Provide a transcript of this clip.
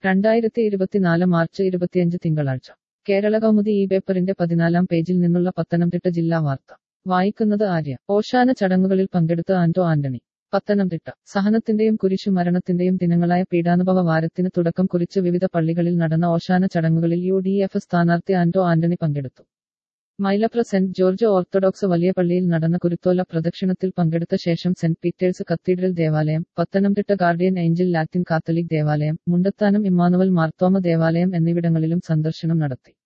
രണ്ടായിരത്തി ഇരുപത്തിനാല് മാർച്ച് ഇരുപത്തിയഞ്ച് തിങ്കളാഴ്ച കേരള കൗമുദി ഈ പേപ്പറിന്റെ പതിനാലാം പേജിൽ നിന്നുള്ള പത്തനംതിട്ട ജില്ലാ വാർത്ത വായിക്കുന്നത് ആര്യ ഓശാന ചടങ്ങുകളിൽ പങ്കെടുത്ത ആന്റോ ആന്റണി പത്തനംതിട്ട സഹനത്തിന്റെയും കുരിശു മരണത്തിന്റെയും ദിനങ്ങളായ പീഡാനുഭവ വാരത്തിന് തുടക്കം കുറിച്ച് വിവിധ പള്ളികളിൽ നടന്ന ഓശാന ചടങ്ങുകളിൽ യു ഡി എഫ് സ്ഥാനാർത്ഥി ആന്റോ ആന്റണി പങ്കെടുത്തു മൈലപ്ര സെന്റ് ജോർജ് ഓർത്തഡോക്സ് വലിയ പള്ളിയിൽ നടന്ന കുരുത്തോല പ്രദക്ഷിണത്തിൽ പങ്കെടുത്ത ശേഷം സെന്റ് പീറ്റേഴ്സ് കത്തീഡ്രൽ ദേവാലയം Pathanamthitta guardian angel Latin Catholic ദേവാലയം മുണ്ടത്താനം ഇമ്മാനുവൽ മാർത്തോമ ദേവാലയം എന്നിവിടങ്ങളിലും സന്ദർശനം നടത്തി